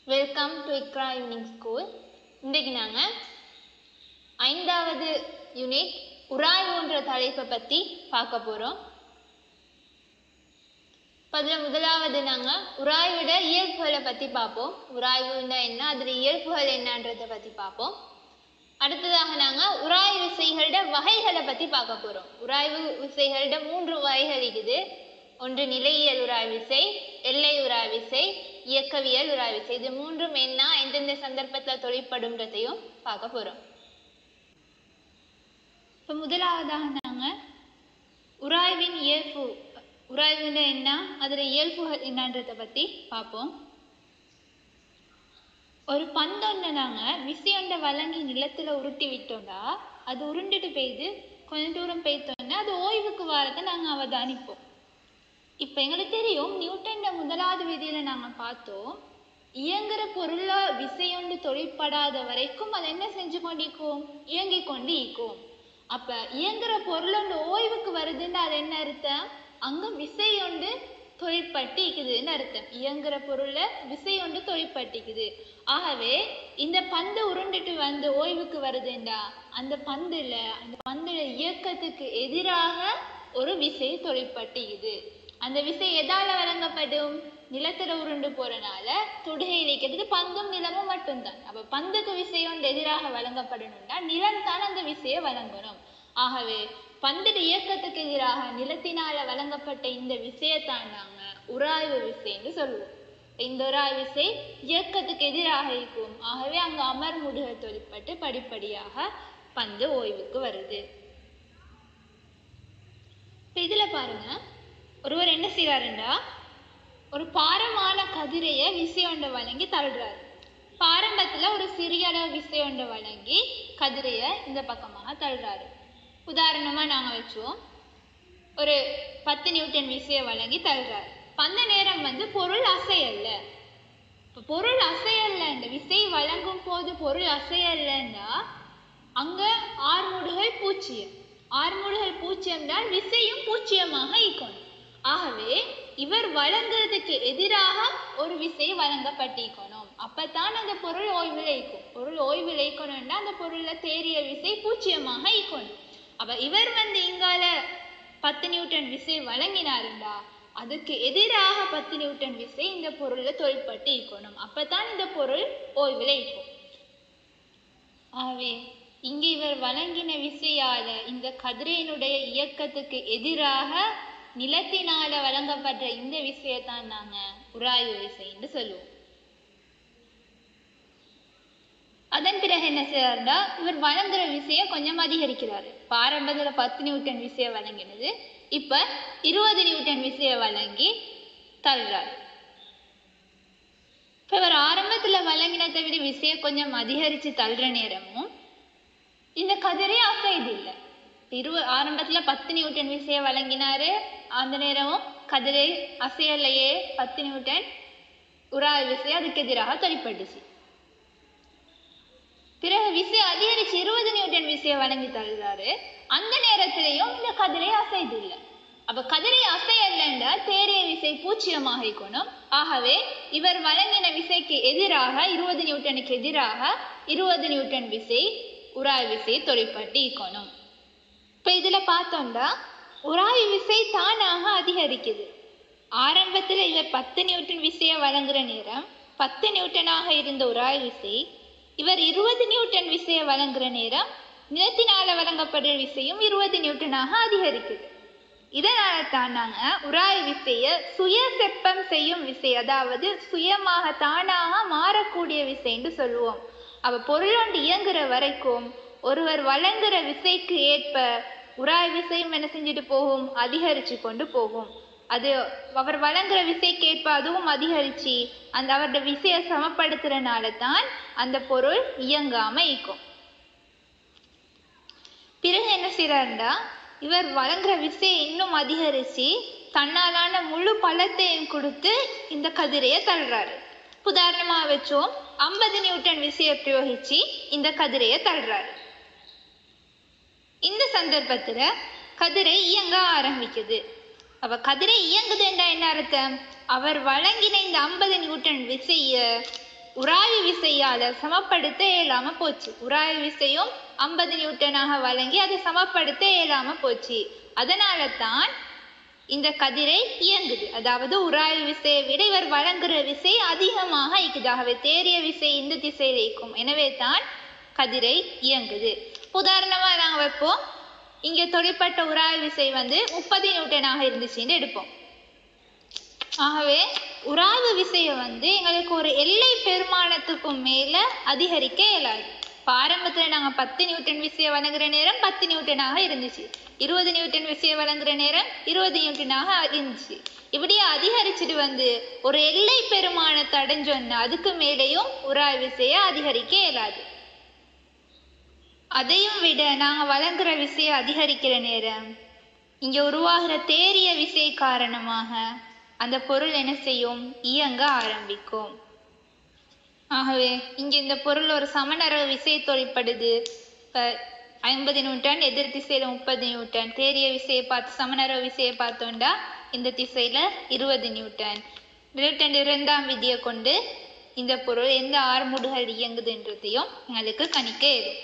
welcome to Iqra evening school இன்றைக்கு நாங்கள் ஐந்தாவது யூனிட் உராய்வுன்ற தலைப்பை பற்றி பார்க்க போகிறோம் அதில் முதலாவது நாங்கள் உராய்வோட இயல்புகளை பற்றி பார்ப்போம் உராய்வுன்னா என்ன அதில் இயல்புகள் என்னன்றதை பற்றி பார்ப்போம் அடுத்ததாக நாங்கள் உராய்வு விசைகளோட வகைகளை பற்றி பார்க்க போகிறோம் உராய்வு விசைகளோட மூன்று வகைகள் இருக்குது ஒன்று நிலையியல் உராய்வு விசை எல்லை உராய்வு விசை இயக்கவியல் உராய்வு விசை இது மூன்றும் என்ன எந்தெந்த சந்தர்ப்பத்தில் தொழிற்படும்ன்றதையும் பார்க்க போகிறோம் இப்போ முதலாவதாக நாங்கள் உராய்வின் இயல்பு உராய்வுன்னா என்ன அதில் இயல்புகள் என்னன்றதை பற்றி பார்ப்போம் ஒரு பந்தொன்னை நாங்கள் விசையொண்டை வழங்கி நிலத்தில் உருட்டி விட்டோம்னா அது உருண்டுட்டு பெய்து கொஞ்ச தூரம் பெய்தோன்னா அது ஓய்வுக்கு வாரத்தை நாங்கள் அவதானிப்போம் இப்போ எங்களுக்கு தெரியும் நியூட்டன் முதலாவது விதியில் நாங்கள் பார்த்தோம் இயங்குற பொருளை விசையொண்டு தொழிற்படாத வரைக்கும் அது என்ன செஞ்சு கொண்டிருக்கும் இயங்கி கொண்டு இருக்கும் அப்போ இயங்குற பொருளொண்டு ஓய்வுக்கு வருதுன்னு அது என்ன அர்த்தம் அங்கே விசையொண்டு தொழிற்பட்டிக்குதுன்னு அர்த்தம் இயங்குற பொருளை விசையொண்டு தொழிற்பட்டிக்குது ஆகவே இந்த பந்து உருண்டுட்டு வந்து ஓய்வுக்கு வருதுண்டா அந்த பந்துல அந்த பந்துல இயக்கத்துக்கு எதிராக ஒரு விசை தொழிற்பட்டிக்குது அந்த விசை எதால வழங்கப்படும் நிலத்துல உருண்டு போறனால தொடுகை இழைக்கிறது பந்தும் நிலமும் மட்டும்தான் அப்ப பந்துக்கு விசை ஒன்று எதிராக வழங்கப்படணும்னா நிலம் தான் அந்த விசையை வழங்கணும் ஆகவே பந்துட இயக்கத்துக்கு எதிராக நிலத்தினால வழங்கப்பட்ட இந்த விசையத்தான் நாங்க உராய்வு விசைன்னு சொல்லுவோம் இந்த உராய்வு விசை இயக்கத்துக்கு எதிராக இருக்கும் ஆகவே அங்க அமர்முடுக தொழிற்பட்டு படிப்படியாக பந்து ஓய்வுக்கு வருது இப்ப இதுல பாருங்க ஒருவர் என்ன செய்யறாருண்டா ஒரு பாரமான கதிரைய விசையொண்ட வழங்கி தள்ளுறாரு பாரம்பத்துல ஒரு சிறிய அளவு விசையொண்ட வழங்கி கதிரைய இந்த பக்கமாக தள்ளுறாரு உதாரணமா நாங்க வச்சோம் ஒரு பத்து நியூட்டன் விசையை வழங்கி தள்ளுறாரு அந்த நேரம் வந்து பொருள் அசையல்ல இப்போ பொருள் அசையல்ல இந்த விசை வழங்கும் போது பொருள் அசையல்லன்னா அங்க ஆறுமுடுகள் பூச்சியம் ஆறுமுடுகள் பூச்சியம் தான் விசையும் பூச்சியமாக இருக்கணும் ஆகவே இவர் வழங்குறதுக்கு எதிராக ஒரு விசை வழங்கப்பட்டிருக்கணும் அப்பதான் அந்த பொருள் ஓய்வில் இருக்கும் பொருள் ஓய்வில் இருக்கணும்னா அந்த பொருள்ல தேரியல் விசை பூச்சியமாக இருக்கணும் அப்ப இவர் வந்து இங்கால பத்து நியூட்டன் விசை வழங்கினாருண்டா அதுக்கு எதிராக பத்து நியூட்டன் விசை இந்த பொருள்ல தொழிற்பட்டு இருக்கணும் அப்பதான் இந்த பொருள் ஓய்வில் இருக்கும் ஆகவே இங்கே இவர் வழங்கின விசையால இந்த கதிரையினுடைய இயக்கத்துக்கு எதிராக நிலத்தினால வழங்கப்பட்ட இந்த விசையத்தான் நாங்க உராய்வு விசைன்னு சொல்லுவோம் அதன் பிறகு என்ன செய்யறாருன்னா இவர் வழங்குற விசையை கொஞ்சம் அதிகரிக்கிறாரு ஆரம்பத்துல பத்து நியூட்டன் விசையை வழங்கினது இப்ப இருபது நியூட்டன் விசையை வழங்கி தள்ளுறாரு இப்ப இவர் ஆரம்பத்துல வழங்கினதை விட விசையை கொஞ்சம் அதிகரிச்சு தள்ளுற நேரமும் இந்த கதிரே அசைது இல்லை இரு ஆரம்பத்துல பத்து நியூட்டன் விசையை வழங்கினாரு அந்த நேரமும் கதிரை அசையலையே பத்து நியூட்டன் உராய் விசை அதுக்கு எதிராக தொழிற்பட்டுச்சு பிறகு விசை அதிகரிச்சு இருபது நியூட்டன் விசையை வழங்கி தள்ளுறாரு அந்த நேரத்திலையும் இந்த கதிரை அசைது இல்லை அப்ப கதிரை அசையல்லண்டா தேரிய விசை பூச்சியமாக இருக்கணும் ஆகவே இவர் வழங்கின விசைக்கு எதிராக இருபது நியூட்டனுக்கு எதிராக இருபது நியூட்டன் விசை உராய் விசை தொழிற்பட்டு இருக்கணும் இப்ப இதுல பார்த்தோம்னா உராய் விசை தானாக அதிகரிக்குது ஆரம்பத்துல இவர் பத்து நியூட்டன் விசையை வழங்குற நேரம் பத்து நியூட்டனாக இருந்த உராய் விசை இவர் இருபது நியூட்டன் விசையை வழங்குற நேரம் நிலத்தினால வழங்கப்படுற விசையும் இருபது நியூட்டனாக அதிகரிக்குது இதனால தான் நாங்க உராய் விசைய சுய செப்பம் செய்யும் விசை அதாவது சுயமாக தானாக மாறக்கூடிய விசைன்னு சொல்லுவோம் அவ பொருளொண்டு இயங்குற வரைக்கும் ஒருவர் வழங்குற விசைக்கு ஏற்ப உராய் விசையும் என்ன செஞ்சுட்டு போகும் அதிகரிச்சு கொண்டு போகும் அது அவர் வழங்குற விசைக்கு ஏற்ப அதுவும் அதிகரிச்சு அந்த அவருடைய விசையை சமப்படுத்துறனால தான் அந்த பொருள் இயங்காம இருக்கும் பிறகு என்ன செய்யறாருண்டா இவர் வழங்குற விசையை இன்னும் அதிகரிச்சு தன்னாலான முழு பழத்தையும் கொடுத்து இந்த கதிரையை தள்ளுறாரு உதாரணமா வச்சோம் ஐம்பது நியூட்டன் விசையை பிரயோகிச்சு இந்த கதிரையை தள்ளுறாரு இந்த சந்தர்ப்பத்துல கதிரை இயங்க ஆரம்பிக்குது அவ கதிரை இயங்குதுண்டா என்ன அர்த்தம் அவர் வழங்கின இந்த ஐம்பது நியூட்டன் விசைய உராய்வு விசையால சமப்படுத்த இயலாம போச்சு உராய்வு விசையும் ஐம்பது நியூட்டனாக வழங்கி அதை சமப்படுத்த இயலாம போச்சு அதனால தான் இந்த கதிரை இயங்குது அதாவது உராய்வு விசையை விட இவர் வழங்குற விசை அதிகமாக இருக்குது ஆகவே தேறிய விசை இந்த திசையில் இருக்கும் எனவே தான் கதிரை இயங்குது உதாரணமா நாங்க வைப்போம் இங்க தொழிற்பட்ட உராய்வு விசை வந்து முப்பது நியூட்டனாக இருந்துச்சுன்னு எடுப்போம் ஆகவே உராய்வு விசையை வந்து எங்களுக்கு ஒரு எல்லை பெருமானத்துக்கும் மேல அதிகரிக்க இயலாது இப்ப ஆரம்பத்துல நாங்க பத்து நியூட்டன் விசையை வழங்குற நேரம் பத்து நியூட்டனாக இருந்துச்சு இருபது நியூட்டன் விசையை வழங்குற நேரம் இருபது நியூட்டனாக இருந்துச்சு இப்படியே அதிகரிச்சுட்டு வந்து ஒரு எல்லை பெருமானத்தை அடைஞ்சோன்னா அதுக்கு மேலேயும் உராய்வு விசையை அதிகரிக்க இயலாது அதையும் விட நாங்க வழங்குற விசையை அதிகரிக்கிற நேரம் இங்க உருவாகிற தேறிய விசை காரணமாக அந்த பொருள் என்ன செய்யும் இயங்க ஆரம்பிக்கும் ஆகவே இங்க இந்த பொருள் ஒரு சமநர விசை தொழிற்படுது இப்ப ஐம்பது நியூட்டன் எதிர் திசையில முப்பது நியூட்டன் தேறிய விசையை பார்த்து சமநர விசையை பார்த்தோம்டா இந்த திசையில இருபது நியூட்டன் நியூட்டன் இரண்டாம் விதியை கொண்டு இந்த பொருள் எந்த ஆர்முடுகள் இயங்குதுன்றதையும் எங்களுக்கு கணிக்க இயலும்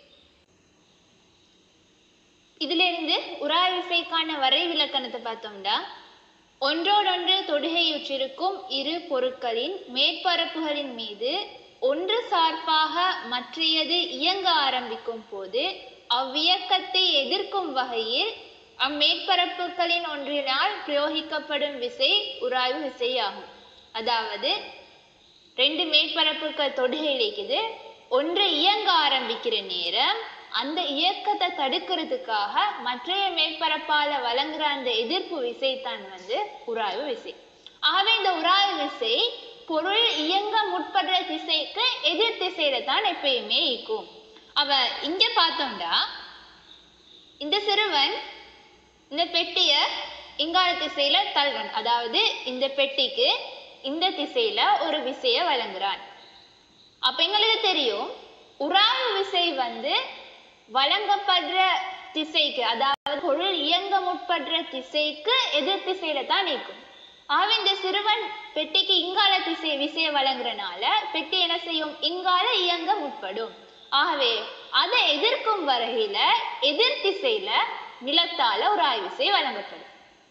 இதுல இருந்து உராய் விசைக்கான வரை விலக்கணத்தை பார்த்தோம்னா ஒன்றோடொன்று தொடுகையுற்றிருக்கும் இரு பொருட்களின் மேற்பரப்புகளின் மீது ஒன்று சார்பாக மற்றையது இயங்க ஆரம்பிக்கும் போது அவ்வியக்கத்தை எதிர்க்கும் வகையில் அம்மேற்பரப்புகளின் ஒன்றினால் பிரயோகிக்கப்படும் விசை உராய்வு விசையாகும் அதாவது ரெண்டு மேற்பரப்புகள் தொடுகையில் இருக்குது ஒன்று இயங்க ஆரம்பிக்கிற நேரம் அந்த இயக்கத்தை தடுக்கிறதுக்காக மற்றைய மேற்பரப்பால வழங்குற அந்த எதிர்ப்பு விசை தான் வந்து உராய்வு விசை ஆகவே இந்த உராய்வு விசை பொருள் இயங்க முற்படுற திசைக்கு எதிர் திசையில தான் எப்பயுமே இருக்கும் அவ இங்க பார்த்தோம்டா இந்த சிறுவன் இந்த பெட்டிய இங்கால திசையில தள்ளுறான் அதாவது இந்த பெட்டிக்கு இந்த திசையில ஒரு விசைய வழங்குறான் அப்ப எங்களுக்கு தெரியும் உராய்வு விசை வந்து வழங்கப்படுற திசைக்கு அதாவது பொருள் இயங்க முற்படுற திசைக்கு எதிர் திசையில தான் நிற்கும் ஆகவே இந்த சிறுவன் பெட்டிக்கு இங்கால திசை விசைய வழங்குறனால பெட்டி என்ன செய்யும் இங்கால இயங்க முற்படும் ஆகவே அதை எதிர்க்கும் வரையில எதிர் திசையில நிலத்தால ஒரு ஆய்விசை வழங்கப்படும்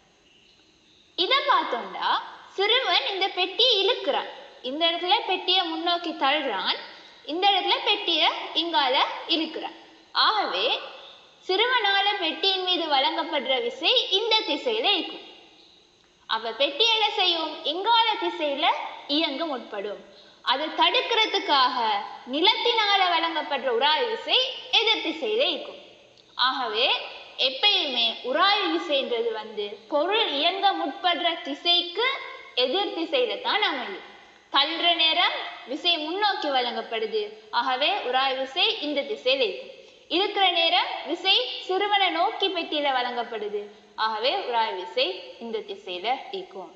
இத பார்த்தோம்னா சிறுவன் இந்த பெட்டியை இழுக்கிறான் இந்த இடத்துல பெட்டியை முன்னோக்கி தள்ளுறான் இந்த இடத்துல பெட்டியை இங்கால இழுக்கிறான் ஆகவே சிறுவனால பெட்டியின் மீது வழங்கப்படுற விசை இந்த திசையில இருக்கும் அவ பெட்டி என்ன செய்யும் இங்கால திசையில இயங்க முற்படும் அதை தடுக்கிறதுக்காக நிலத்தினால வழங்கப்படுற உராய்வு விசை எதிர் திசையில இருக்கும் ஆகவே எப்பயுமே உராய்வு விசைன்றது வந்து பொருள் இயங்க முற்படுற திசைக்கு எதிர் திசையில தான் அமையும் தள்ளுற நேரம் விசை முன்னோக்கி வழங்கப்படுது ஆகவே உராய்வு விசை இந்த திசையில இருக்கும் இருக்கிற நேரம் விசை சிறுவனை நோக்கி பெட்டியில வழங்கப்படுது ஆகவே உராய்வு விசை இந்த திசையில இருக்கும்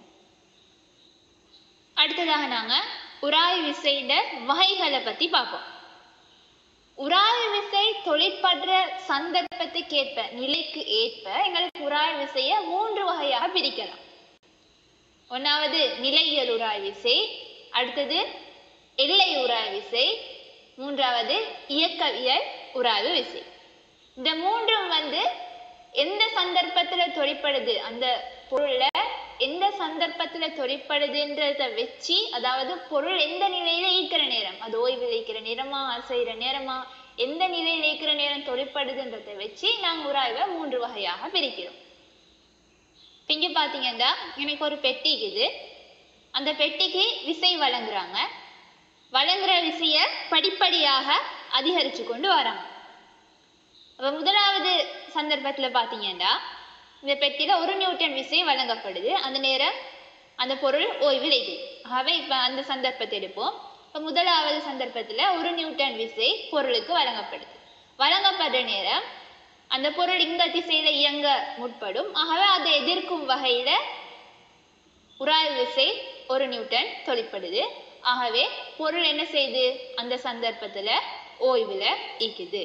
அடுத்ததாக நாங்க உராய்வு விசையிட வகைகளை பத்தி பார்ப்போம் உராய்வு விசை தொழிற்படுற சந்தர்ப்பத்துக்கு ஏற்ப நிலைக்கு ஏற்ப எங்களுக்கு உராய்வு விசைய மூன்று வகையாக பிரிக்கலாம் ஒன்னாவது நிலையியல் உராய்வு விசை அடுத்தது எல்லை உராய்வு விசை மூன்றாவது இயக்கவியல் உராய்வு விசை இந்த மூன்றும் வந்து எந்த சந்தர்ப்பத்துல தொழிற்படுது அந்த பொருள்ல எந்த சந்தர்ப்பத்துல தொழிற்படுதுன்றத வச்சு அதாவது பொருள் எந்த நிலையில ஈக்கிற நேரம் அது ஓய்வு இழைக்கிற நேரமா அசைகிற நேரமா எந்த நிலையில ஈக்கிற நேரம் தொழிற்படுதுன்றத வச்சு நாங்க உராய்வை மூன்று வகையாக பிரிக்கிறோம் இப்ப இங்க பாத்தீங்கன்னா எனக்கு ஒரு பெட்டி இருக்குது அந்த பெட்டிக்கு விசை வழங்குறாங்க வழங்குற விசைய படிப்படியாக அதிகரிச்சு கொண்டு வராங்க அப்ப முதலாவது சந்தர்ப்பத்துல பாத்தீங்கன்னா இந்த பெட்டியில ஒரு நியூட்டன் விசை வழங்கப்படுது அந்த நேரம் அந்த பொருள் ஓய்வு இழைக்குது ஆகவே இப்ப அந்த சந்தர்ப்பத்தை எடுப்போம் இப்ப முதலாவது சந்தர்ப்பத்துல ஒரு நியூட்டன் விசை பொருளுக்கு வழங்கப்படுது வழங்கப்படுற நேரம் அந்த பொருள் இந்த திசையில இயங்க முற்படும் ஆகவே அதை எதிர்க்கும் வகையில உராய்வு விசை ஒரு நியூட்டன் தொழிற்படுது ஆகவே பொருள் என்ன செய்யுது அந்த சந்தர்ப்பத்துல ஓய்வுல இருக்குது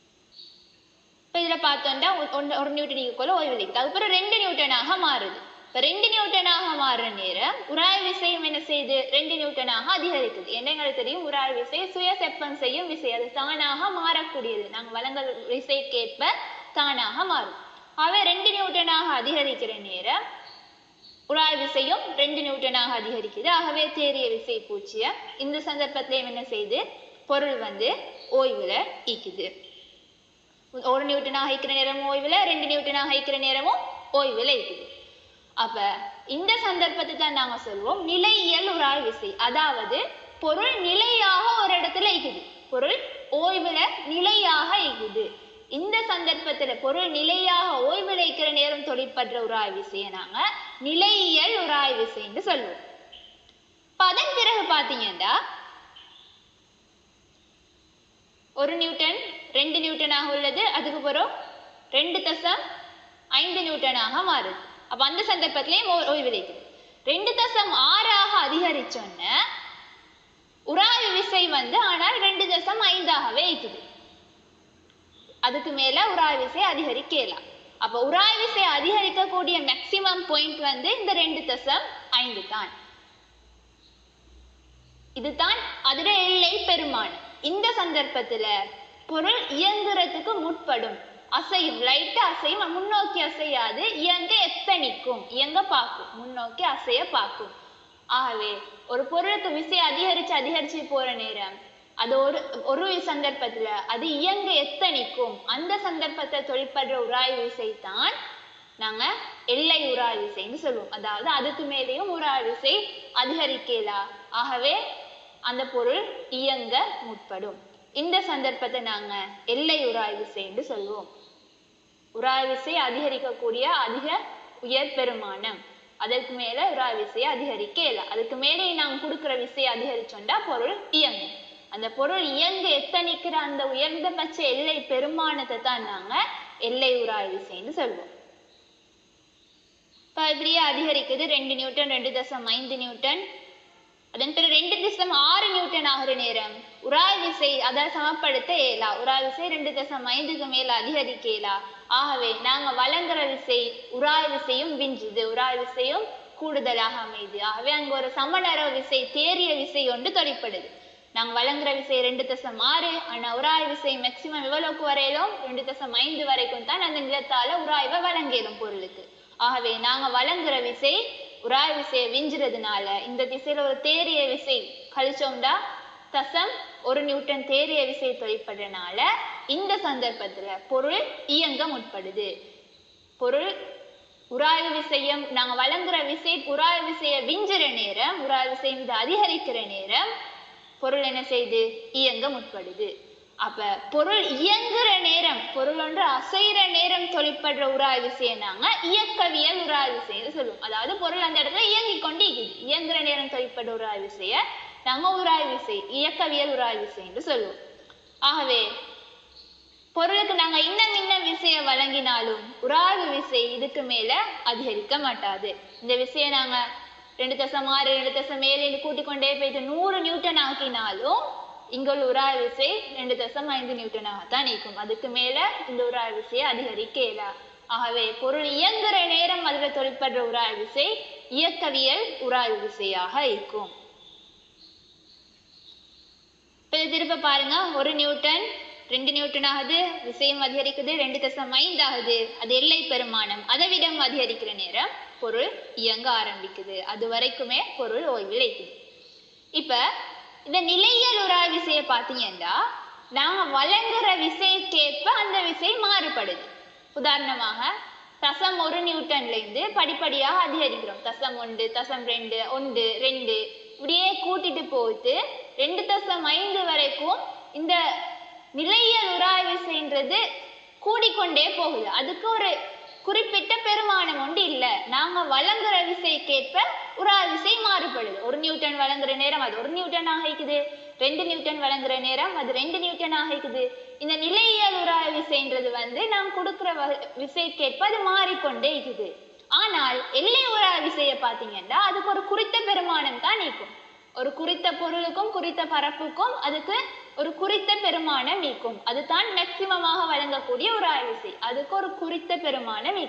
இப்போ இதில் பார்த்தோம்னா ஒன்று ஒரு நியூட்டன் ஈக்குவல் ஓய்வு இருக்குது அதுக்கப்புறம் ரெண்டு நியூட்டனாக மாறுது இப்ப ரெண்டு நியூட்டனாக மாறுற நேரம் உராய் விசையும் என்ன செய்யுது ரெண்டு நியூட்டனாக அதிகரிக்குது என்ன எங்களுக்கு தெரியும் உராய் விசை சுய செப்பம் செய்யும் விசை அது தானாக மாறக்கூடியது நாங்க வழங்கல் விசைக்கேற்ப தானாக மாறும் ஆகவே ரெண்டு நியூட்டனாக அதிகரிக்கிற நேரம் உராய் விசையும் ரெண்டு நியூட்டனாக அதிகரிக்குது ஆகவே தேறிய விசை பூச்சியம் இந்த சந்தர்ப்பத்திலையும் என்ன செய்யுது பொருள் வந்து ஓய்வுல ஈக்குது ஒரு நியூட்டனாக இருக்கிற நேரமும் ஓய்வுல ரெண்டு நியூட்டனாக இருக்கிற நேரமும் ஓய்வுல இருக்குது அப்ப இந்த சந்தர்ப்பத்தை தான் நாங்க சொல்வோம் நிலையியல் உராய் விசை அதாவது பொருள் நிலையாக ஒரு இடத்துல இருக்குது பொருள் ஓய்வுல நிலையாக இருக்குது இந்த சந்தர்ப்பத்துல பொருள் நிலையாக ஓய்வுல இருக்கிற நேரம் தொழிற்படுற உராய் விசையை நாங்க நிலையியல் உராய் விசைன்னு சொல்லுவோம் இப்ப அதன் பிறகு பாத்தீங்கன்னா ஒரு நியூட்டன் ரெண்டு நியூட்டனாக உள்ளது அதுக்கு பிறகு ரெண்டு தசம் ஐந்து நியூட்டனாக மாறுது அப்ப அந்த சந்தர்ப்பத்திலையும் ஓ- ஓய்வு இருக்குது ரெண்டு தசம் ஆறாக அதிகரிச்சோன்ன உராய்வு விசை வந்து ஆனால் ரெண்டு தசம் ஐந்தாகவே இருக்குது அதுக்கு மேல உராய் விசை அதிகரிக்கலாம் அப்ப உராய் விசை அதிகரிக்கக்கூடிய மேக்சிமம் பாயிண்ட் வந்து இந்த ரெண்டு தசம் ஐந்து தான் இதுதான் அதோட எல்லை பெருமானம் இந்த சந்தர்ப்பத்துல பொருள் இயங்குறதுக்கு முற்படும் அசையும் லைட்டா அசையும் முன்னோக்கி அசையாது இயங்க எத்தனிக்கும் இயங்க பார்க்கும் முன்னோக்கி அசைய பார்க்கும் ஆகவே ஒரு பொருளுக்கு விசை அதிகரிச்சு அதிகரிச்சு போற நேரம் அது ஒரு ஒரு சந்தர்ப்பத்துல அது இயங்க எத்தனிக்கும் அந்த சந்தர்ப்பத்தை தொழிற்படுற உராய்வு விசை தான் நாங்க எல்லை உராய் விசைன்னு சொல்லுவோம் அதாவது அதுக்கு மேலேயும் உராய் விசை அதிகரிக்கலா ஆகவே அந்த பொருள் இயங்க முற்படும் இந்த சந்தர்ப்பத்தை நாங்க எல்லை உராய் விசைன்னு சொல்லுவோம் உராய் விசை அதிகரிக்கக்கூடிய அதிக உயர் பெருமானம் அதற்கு மேல உராய் விசையை அதிகரிக்க இயல அதுக்கு மேலே நாங்க கொடுக்கிற விசையை அதிகரிச்சோண்டா பொருள் இயங்கும் அந்த பொருள் இயங்க எத்தனிக்கிற அந்த உயர்ந்தபட்ச எல்லை பெருமானத்தை தான் நாங்க எல்லை உராய் விசைன்னு சொல்லுவோம் இப்ப இப்படியே அதிகரிக்குது ரெண்டு நியூட்டன் ரெண்டு தசம் ஐந்து நியூட்டன் அதன் பிறகு ரெண்டு தசம் ஆறு நியூட்டன் ஆகிற நேரம் உராய் விசை அதை சமப்படுத்த இயலா உராய் விசை ரெண்டு தசம் ஐந்துக்கு மேல அதிகரிக்க இயலா ஆகவே நாங்க வழங்குற விசை உராய் விசையும் விஞ்சுது உராய் விசையும் கூடுதலாக அமையுது ஆகவே அங்க ஒரு சமநர விசை தேறிய விசை ஒன்று தொழிற்படுது நாங்க வழங்குற விசை ரெண்டு தசம் ஆறு ஆனா உராய் விசை மேக்சிமம் எவ்வளவுக்கு வரையிலும் ரெண்டு தசம் ஐந்து வரைக்கும் தான் அந்த நிலத்தால உராய்வை வழங்கிடும் பொருளுக்கு ஆகவே நாங்க வழங்குற விசை உராய் விசையை விஞ்சுறதுனால இந்த திசையில ஒரு தேறிய விசை கழிச்சோம்டா தசம் ஒரு நியூட்டன் தேறிய விசை தொழிற்படுறதுனால இந்த சந்தர்ப்பத்துல பொருள் இயங்க முற்படுது பொருள் உராய்வு விசையம் நாங்க வழங்குற விசை உராய்வு விசையை விஞ்சுற நேரம் உராய்வு விசை மீது அதிகரிக்கிற நேரம் பொருள் என்ன செய்யுது இயங்க முற்படுது அப்ப பொருள் இயங்குற நேரம் பொருள் ஒன்று அசைற நேரம் தொழிற்படுற உராய் விசையை நாங்க இயக்கவியல் உராய் விசைன்னு சொல்லுவோம் அதாவது பொருள் அந்த இடத்துல இயங்கிக் கொண்டு இருக்குது இயங்குற நேரம் தொழிற்படுற உராய் விசைய நாங்க உராய் விசை இயக்கவியல் உராய் விசைன்னு சொல்லுவோம் ஆகவே பொருளுக்கு நாங்க இன்னும் இன்னும் விசையை வழங்கினாலும் உராய்வு விசை இதுக்கு மேல அதிகரிக்க மாட்டாது இந்த விசையை நாங்க ரெண்டு தசம் ஆறு ரெண்டு தசம் ஏழு கூட்டிக் கொண்டே போயிட்டு நூறு நியூட்டன் ஆக்கினாலும் இங்க உள்ள உராய் விசை ரெண்டு தசம் ஐந்து நியூட்டனாகத்தான் இருக்கும் அதுக்கு மேல இந்த உராய் விசையை அதிகரிக்க இயலா ஆகவே பொருள் இயங்குற நேரம் அதுல தொழிற்படுற உராய் விசை இயக்கவியல் உராய் விசையாக இருக்கும் இப்ப இதை திருப்ப பாருங்க ஒரு நியூட்டன் ரெண்டு நியூட்டன் ஆகுது விசையும் அதிகரிக்குது ரெண்டு தசம் ஐந்து ஆகுது அது எல்லை பெருமானம் அதை விட அதிகரிக்கிற நேரம் பொருள் இயங்க ஆரம்பிக்குது அது வரைக்குமே பொருள் ஓய்வில் இருக்குது இப்ப இந்த நிலையியல் உராய் விசையை பார்த்தீங்கன்னா நாங்க வழங்குற விசைக்கேற்ப அந்த விசை மாறுபடுது உதாரணமாக தசம் ஒரு நியூட்டன்ல இருந்து படிப்படியாக அதிகரிக்கிறோம் தசம் ஒன்று தசம் ரெண்டு ஒன்று ரெண்டு இப்படியே கூட்டிட்டு போயிட்டு ரெண்டு தசம் ஐந்து வரைக்கும் இந்த நிலையியல் உராய் விசைன்றது கூடிக்கொண்டே போகுது அதுக்கு ஒரு குறிப்பிட்ட பெருமானம் ஒன்று இல்ல நாங்க வழங்குற விசைக்கேற்ப உராய் விசை மாறுபடுது ஒரு நியூட்டன் வழங்குற நேரம் அது ஒரு நியூட்டன் ஆகிக்குது ரெண்டு நியூட்டன் வழங்குற நேரம் அது ரெண்டு நியூட்டன் ஆகிக்குது இந்த நிலையியல் உராய் விசைன்றது வந்து நாம் கொடுக்கிற வ- விசைக்கேற்ப அது மாறிக்கொண்டே இருக்குது ஆனால் எல்லை உராய் விசையை பார்த்தீங்கன்னா அதுக்கு ஒரு குறித்த பெருமானம் தான் நீக்கும் ஒரு குறித்த பொருளுக்கும் குறித்த பரப்புக்கும் அதுக்கு ஒரு குறித்த பெருமானம் நீக்கும் அதுதான் மேக்சிமமாக வழங்கக்கூடிய ஒரு ஆய்விசை அதுக்கு ஒரு குறித்த பெருமானம் நீக்கும்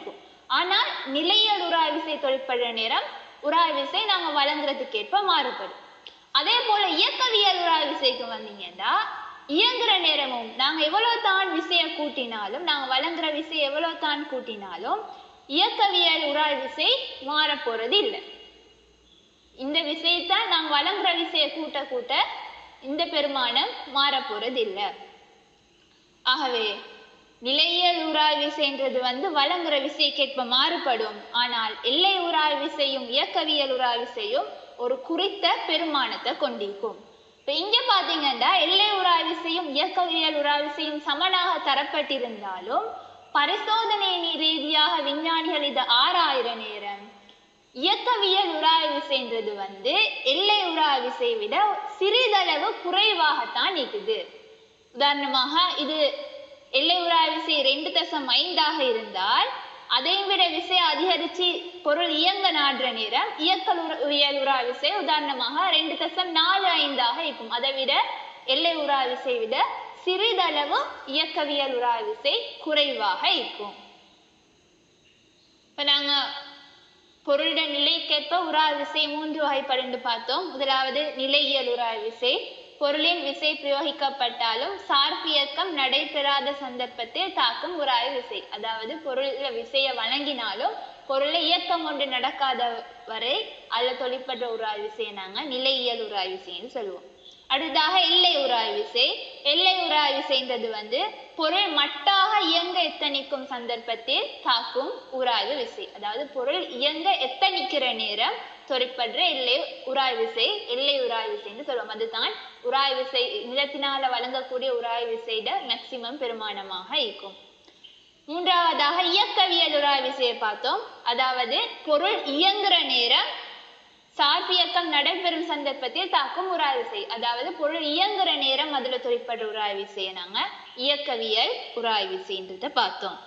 ஆனால் நிலையியல் உராய் விசை தொழிற்படுற நேரம் உராய் விசை நாங்க வழங்குறதுக்கு ஏற்ப மாறுபடும் அதே போல இயக்கவியல் உராய் விசைக்கு வந்தீங்கன்னா இயங்குற நேரமும் நாங்க எவ்வளவு தான் விசைய கூட்டினாலும் நாங்க வழங்குற விசை எவ்வளவு தான் கூட்டினாலும் இயக்கவியல் உராய் விசை மாற போறது இல்லை இந்த விசையத்தான் நாங்க வழங்குற விசையை கூட்ட கூட்ட இந்த பெருமானம் மாற போறது இல்லை ஆகவே நிலையியல் உராய் விசைன்றது வந்து வழங்குற விசைக்கேற்ப மாறுபடும் ஆனால் எல்லை உராய் விசையும் இயக்கவியல் உராய் விசையும் ஒரு குறித்த பெருமானத்தை கொண்டிருக்கும் இப்ப இங்க பாத்தீங்கன்னா எல்லை உராய் விசையும் இயக்கவியல் உராய் விசையும் சமனாக தரப்பட்டிருந்தாலும் பரிசோதனை ரீதியாக விஞ்ஞானிகள் இதை ஆறாயிர நேரம் இயக்கவியல் உராய் விசைன்றது வந்து எல்லை உராய் விசை விட சிறிதளவு குறைவாகத்தான் இருக்குது உதாரணமாக இது எல்லை உராய் விசை ரெண்டு தசம் ஐந்தாக இருந்தால் அதை விட விசை அதிகரிச்சு பொருள் இயங்க நாடுற நேரம் இயக்கல் உயல் உரா விசை உதாரணமாக ரெண்டு தசம் நாலு ஐந்தாக இருக்கும் அதை விட எல்லை உரா விசை விட சிறிதளவு இயக்கவியல் உரா விசை குறைவாக இருக்கும் இப்ப நாங்க பொருளிட நிலைக்கேற்ப உரா விசை மூன்று வகைப்படு பார்த்தோம் முதலாவது நிலையியல் உரா விசை பொருளின் விசை பிரயோகிக்கப்பட்டாலும் சார்பியக்கம் நடைபெறாத சந்தர்ப்பத்தில் தாக்கும் உராய் விசை அதாவது பொருள்ல விசையை வழங்கினாலும் பொருளை இயக்கம் ஒன்று நடக்காத வரை அல்ல தொழிற்பட்ட உராய் விசையை நாங்க நிலையியல் உராய் விசைன்னு சொல்லுவோம் அடுத்ததாக எல்லை உராய் விசை எல்லை உராய் விசைன்றது வந்து பொருள் மட்டாக இயங்க எத்தனிக்கும் சந்தர்ப்பத்தில் தாக்கும் உராய்வு விசை அதாவது பொருள் இயங்க எத்தனிக்கிற நேரம் தொழிற்படுற எல்லை உராய் விசை எல்லை உராய் விசைன்னு சொல்லுவோம் அதுதான் உராய் விசை நிலத்தினால வழங்கக்கூடிய உராய் விசைட மேக்சிமம் பெருமானமாக இருக்கும் மூன்றாவதாக இயக்கவியல் உராய் விசையை பார்த்தோம் அதாவது பொருள் இயங்குற நேரம் சார்பியக்கம் நடைபெறும் சந்தர்ப்பத்தில் தாக்கும் உராய் விசை அதாவது பொருள் இயங்குற நேரம் அதுல தொழிற்படுற உராய் விசையை நாங்க இயக்கவியல் உராய் விசைன்றத பார்த்தோம்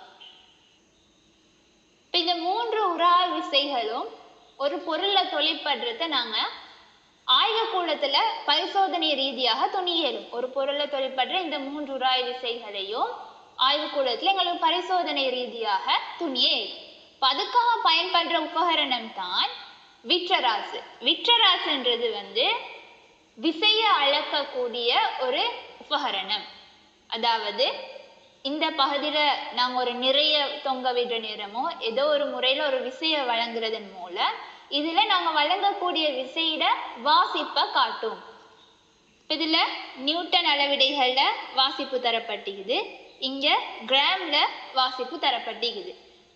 இப்ப இந்த மூன்று உராய் விசைகளும் ஒரு பொருளை தொழிற்படுறத நாங்க ஆய்வுக்கூடத்துல பரிசோதனை ரீதியாக துணியலும் ஒரு பொருளை தொழிற்படுற இந்த மூன்று உராய் விசைகளையும் ஆய்வுக்கூடத்துல எங்களுக்கு பரிசோதனை ரீதியாக துணிய அதுக்காக பயன்படுற உபகரணம் தான் விட்ரராசு விட்ரராசுன்றது வந்து விசைய அளக்கக்கூடிய ஒரு உபகரணம் அதாவது இந்த பகுதியில நாங்க ஒரு நிறைய தொங்க விடுற நேரமோ ஏதோ ஒரு முறையில ஒரு விசையை வழங்குறதன் மூலம் இதுல நாங்க வழங்கக்கூடிய விசையிட வாசிப்பை காட்டும் இதுல நியூட்டன் அளவிடைகள்ல வாசிப்பு தரப்பட்டிருக்குது இங்க கிராம்ல வாசிப்பு தரப்பட்டிருக்குது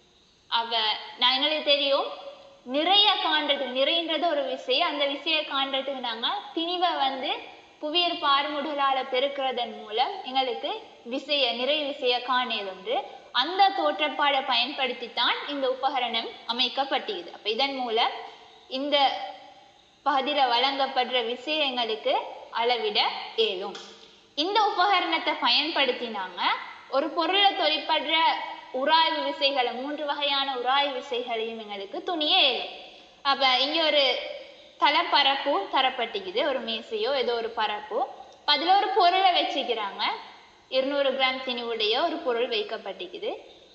அவ நான் எங்களுக்கு தெரியும் நிறைய காண்றதுக்கு நிறைன்றது ஒரு விசை அந்த விசையை காண்றதுக்கு நாங்க திணிவை வந்து புவியர் பார்முடலால பெருக்கிறதன் மூலம் எங்களுக்கு விசைய நிறை விசைய காணேதொன்று அந்த தோற்றப்பாடை பயன்படுத்தித்தான் இந்த உபகரணம் அமைக்கப்பட்டிருது அப்ப இதன் மூலம் இந்த பகுதியில வழங்கப்படுற விஷயங்களுக்கு அளவிட இயலும் இந்த உபகரணத்தை பயன்படுத்தினாங்க ஒரு பொருளை தொழிற்படுற உராய்வு விசைகளை மூன்று வகையான உராய்வு விசைகளையும் எங்களுக்கு துணிய இயலும் அப்ப இங்க ஒரு தலைப்பரப்பு தரப்பட்டிக்குது ஒரு மேசையோ ஏதோ ஒரு பரப்பு அதுல ஒரு பொருளை வச்சுக்கிறாங்க இருநூறு கிராம் திணிவுடைய ஒரு பொருள் வைக்கப்பட்டிக்குது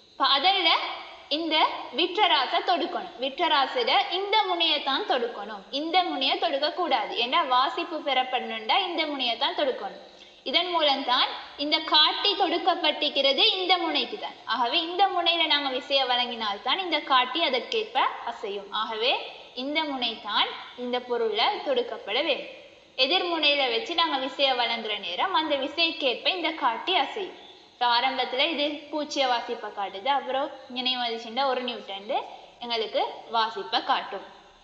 அதில் இந்த விட்ரராசை தொடுக்கணும் விட்ரராசிட இந்த முனையை தான் தொடுக்கணும் இந்த முனையை தொடுக்க கூடாது ஏன்னா வாசிப்பு பெறப்படணுண்டா இந்த முனையை தான் தொடுக்கணும் இதன் மூலம் தான் இந்த காட்டி தொடுக்கப்பட்டிருக்கிறது இந்த முனைக்கு தான் ஆகவே இந்த முனையில நாங்க விசைய வழங்கினால்தான் இந்த காட்டி அதற்கேற்ப அசையும் ஆகவே இந்த முனை தான் இந்த பொருள்ல தொடுக்கப்பட வேண்டும் எதிர்முனையில வச்சு நாங்க விசைய வழங்குற நேரம் அந்த விசைக்கேற்ப இந்த காட்டி அசையும் இப்போ ஆரம்பத்துல இது பூச்சிய வாசிப்பை காட்டுது அப்புறம் இணையம் வந்துச்சுன்னா ஒரு நியூட்டன் எங்களுக்கு வாசிப்பை காட்டும்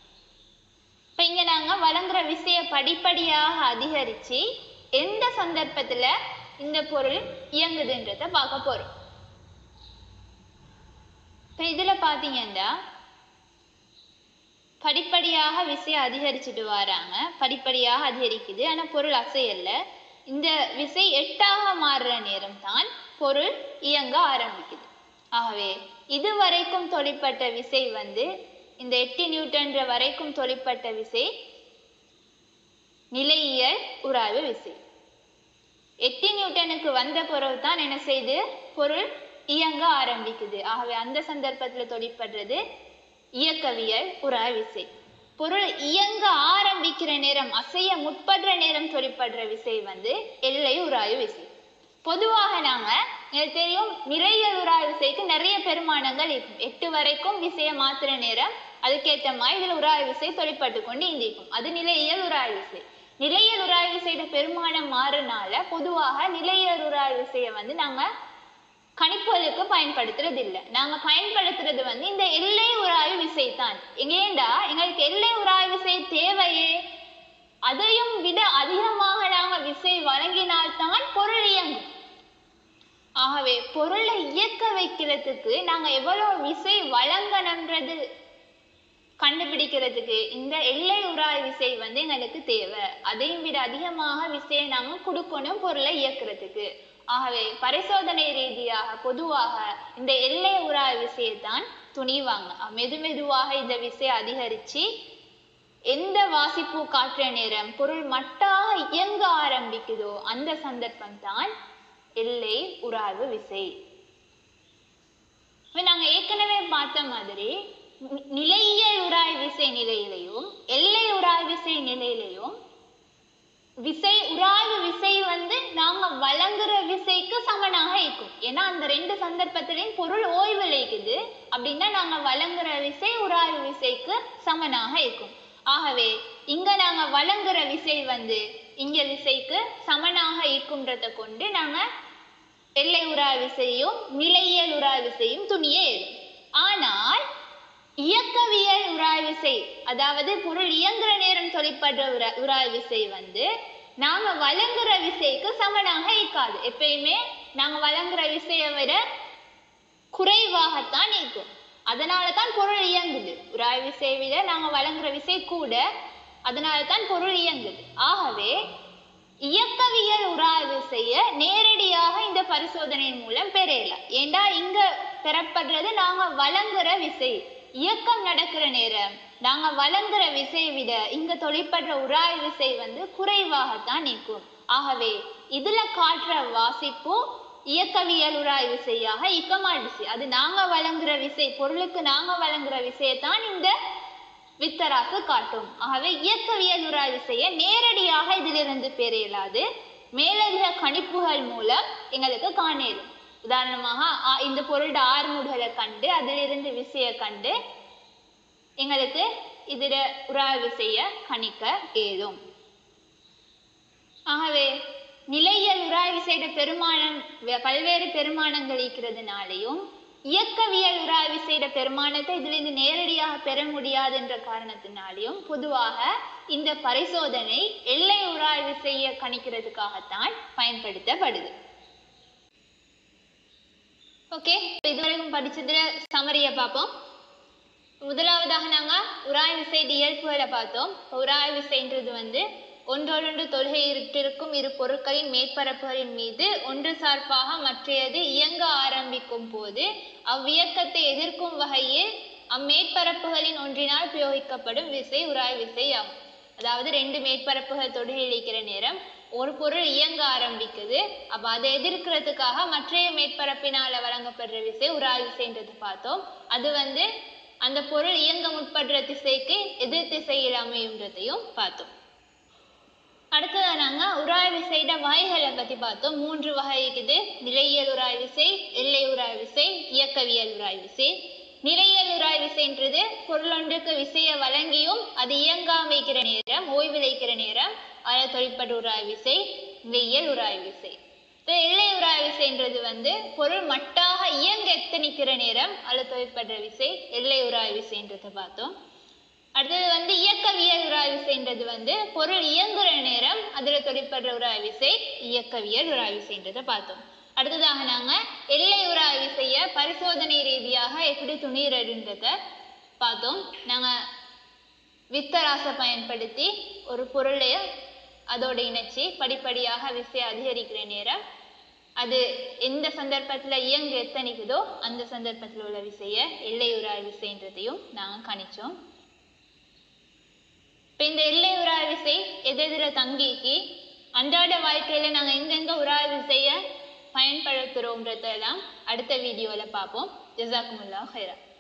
இப்ப இங்க நாங்க வழங்குற விசைய படிப்படியாக அதிகரிச்சு எந்த சந்தர்ப்பத்துல இந்த பொருள் இயங்குதுன்றத பார்க்க போறோம் இப்ப இதுல பாத்தீங்கன்னா படிப்படியாக விசை அதிகரிச்சுட்டு வராங்க படிப்படியாக அதிகரிக்குது ஆனா பொருள் அசையல்ல இந்த விசை எட்டாக மாறுற நேரம் தான் பொருள் இயங்க ஆரம்பிக்குது ஆகவே இது வரைக்கும் தொழிற்பட்ட விசை வந்து இந்த எட்டு நியூட்டன்ற வரைக்கும் தொழிற்பட்ட விசை நிலையியல் உராய்வு விசை எட்டு நியூட்டனுக்கு வந்த பிறகு தான் என்ன செய்து பொருள் இயங்க ஆரம்பிக்குது ஆகவே அந்த சந்தர்ப்பத்துல தொழிற்படுறது இயக்கவியல் உராய் விசை பொருள் இயங்க ஆரம்பிக்கிற நேரம் அசைய முற்படுற நேரம் தொழிற்படுற விசை வந்து எல்லை உராய்வு விசை பொதுவாக நாங்க எனக்கு தெரியும் நிறையல் உராய்வு விசைக்கு நிறைய பெருமானங்கள் இருக்கும் எட்டு வரைக்கும் விசையை மாத்துற நேரம் அதுக்கேற்ற மாதிரி இதுல உராய்வு விசை தொழிற்பட்டு கொண்டு இந்திக்கும் அது நிலையியல் உராய்வு விசை நிலையல் உராய்வு விசையோட பெருமானம் மாறுனால பொதுவாக நிலையல் உராய்வு விசையை வந்து நாங்க கணிப்புகளுக்கு பயன்படுத்துறது இல்ல நாங்க பயன்படுத்துறது வந்து இந்த எல்லை உராய்வு விசை தான் ஏண்டா எங்களுக்கு எல்லை உராய்வு விசை தேவையே அதையும் விட அதிகமாக நாங்க விசை வழங்கினால்தான் பொருள் இயங்கும் ஆகவே பொருளை இயக்க வைக்கிறதுக்கு நாங்க எவ்வளவு விசை வழங்கணுன்றது கண்டுபிடிக்கிறதுக்கு இந்த எல்லை உராய் விசை வந்து எங்களுக்கு தேவை அதையும் விட அதிகமாக விசையை நாங்க கொடுக்கணும் பொருளை இயக்குறதுக்கு ஆகவே பரிசோதனை ரீதியாக பொதுவாக இந்த எல்லை உராய் விசையை தான் துணிவாங்க மெது மெதுவாக இந்த விசை அதிகரிச்சு எந்த வாசிப்பு காட்டுற நேரம் பொருள் மட்டாக இயங்க ஆரம்பிக்குதோ அந்த சந்தர்ப்பம் தான் எல்லை உராய்வு விசை இப்ப நாங்க ஏற்கனவே பார்த்த மாதிரி நி- நிலையியல் உராய் விசை நிலையிலையும் எல்லை உராய் விசை நிலையிலையும் விசை உராய்வு விசை வந்து நாங்க வழங்குற விசைக்கு சமனாக இருக்கும் ஏன்னா அந்த ரெண்டு சந்தர்ப்பத்திலையும் பொருள் ஓய்வு இருக்குது அப்படின்னா நாங்க வழங்குற விசை உராய்வு விசைக்கு சமனாக இருக்கும் ஆகவே இங்க நாங்க வழங்குற விசை வந்து இங்க விசைக்கு சமனாக இருக்கும்ன்றத கொண்டு நாங்க எல்லை உராய் விசையும் நிலையியல் உராய் விசையும் துணியே எழுதும் ஆனால் இயக்கவியல் உராய் விசை அதாவது பொருள் இயங்குற நேரம் தொழிற்படுற உரா உராய் விசை வந்து நாம வழங்குற விசைக்கு சமனாக இருக்காது எப்பயுமே நாங்க வழங்குற விசையை விட குறைவாகத்தான் இருக்கும் அதனால தான் பொருள் இயங்குது உராய் விசை விட நாங்க வழங்குற விசை கூட அதனால தான் பொருள் இயங்குது ஆகவே இயக்கவியல் உராய் விசைய நேரடியாக இந்த பரிசோதனையின் மூலம் பெறலாம் ஏண்டா இங்க பெறப்படுறது நாங்க வழங்குற விசை இயக்கம் நடக்கிற நேரம் நாங்க வழங்குற விசையை விட இங்க தொழிற்படுற உராய் விசை வந்து குறைவாகத்தான் நிற்கும் ஆகவே இதுல காட்டுற வாசிப்பு இயக்கவியல் உராய் விசையாக இக்கமாடிச்சு அது நாங்க வழங்குற விசை பொருளுக்கு நாங்க வழங்குற விசையைத்தான் இந்த வித்தராசு காட்டும் ஆகவே இயக்கவியல் உராய் விசையை நேரடியாக இதிலிருந்து பெற இயலாது மேலதிக கணிப்புகள் மூலம் எங்களுக்கு காண இயலும் உதாரணமாக ஆ, இந்த பொருளோட ஆறுமுடுகளை கண்டு அதிலிருந்து விசையை கண்டு எங்களுக்கு இதில் உராய் விசையை கணிக்க ஏதும் ஆகவே நிலையியல் உராய் விசையோட பெருமானம் வெ- பல்வேறு பெருமானங்கள் இருக்கிறதுனாலையும் இயக்கவியல் உராய் விசையோட பெருமானத்தை இதிலிருந்து நேரடியாக பெற முடியாது என்ற காரணத்தினாலையும் பொதுவாக இந்த பரிசோதனை எல்லை உராய் விசையை கணிக்கிறதுக்காகத்தான் பயன்படுத்தப்படுது ஓகே இதுவரைக்கும் படிச்சதுல சமரிய பார்ப்போம் முதலாவதாக நாங்க உராய் விசை இயல்புகளை பார்த்தோம் உராய் விசைன்றது வந்து ஒன்றோடொன்று தொழுகை இருட்டிருக்கும் இரு பொருட்களின் மேற்பரப்புகளின் மீது ஒன்று சார்பாக மற்றையது இயங்க ஆரம்பிக்கும் போது அவ்வியக்கத்தை எதிர்க்கும் வகையில் அம்மேற்பரப்புகளின் ஒன்றினால் பிரயோகிக்கப்படும் விசை உராய் விசை ஆகும் அதாவது ரெண்டு மேற்பரப்புகள் தொடுகை இழைக்கிற நேரம் ஒரு பொருள் இயங்க ஆரம்பிக்குது அப்ப அதை எதிர்க்கிறதுக்காக மற்றைய மேற்பரப்பினால வழங்கப்படுற விசை உராய் விசைன்றது பார்த்தோம் அது வந்து அந்த பொருள் இயங்க முற்படுற திசைக்கு எதிர் திசையில் அமையுன்றதையும் பார்த்தோம் அடுத்ததா நாங்க உராய் விசைட வகைகளை பத்தி பார்த்தோம் மூன்று வகை இருக்குது நிலையியல் உராய் விசை எல்லை உராய் விசை இயக்கவியல் உராய் விசை நிலையியல் உராய் விசைன்றது பொருளொன்றுக்கு விசையை வழங்கியும் அது இயங்காம வைக்கிற நேரம் ஓய்விழைக்கிற நேரம் அதில் தொழிற்பட்ட உராய் விசை நிலையியல் உராய் விசை இப்ப எல்லை உராய் விசைன்றது வந்து பொருள் மட்டாக இயங்க எத்தனிக்கிற நேரம் அதில் தொழிற்படுற விசை எல்லை உராய் விசைன்றதை பார்த்தோம் அடுத்தது வந்து இயக்கவியல் உராய் விசைன்றது வந்து பொருள் இயங்குற நேரம் அதுல தொழிற்படுற உராய் விசை இயக்கவியல் உராய் விசைன்றதை பார்த்தோம் அடுத்ததாக நாங்க எல்லை உராய் விசைய பரிசோதனை ரீதியாக எப்படி துணிறதுன்றத பார்த்தோம் நாங்க வித்தராசை பயன்படுத்தி ஒரு பொருளை அதோட இணைச்சி படிப்படியாக விசை அதிகரிக்கிற நேரம் அது எந்த சந்தர்ப்பத்துல இயங்கு எத்தனிக்குதோ அந்த சந்தர்ப்பத்தில் உள்ள விசைய எல்லை உராய் விசைன்றதையும் நாங்க கணிச்சோம் இப்ப இந்த எல்லை உராய் விசை எது எதுல தங்கிக்கு அன்றாட வாழ்க்கையில நாங்க எங்கெங்க உராய் விசைய பயன்படுத்துகிறோன்றதெல்லாம் அடுத்த வீடியோவில் பார்ப்போம் ஜசாக்குமுல்லா ஹைரா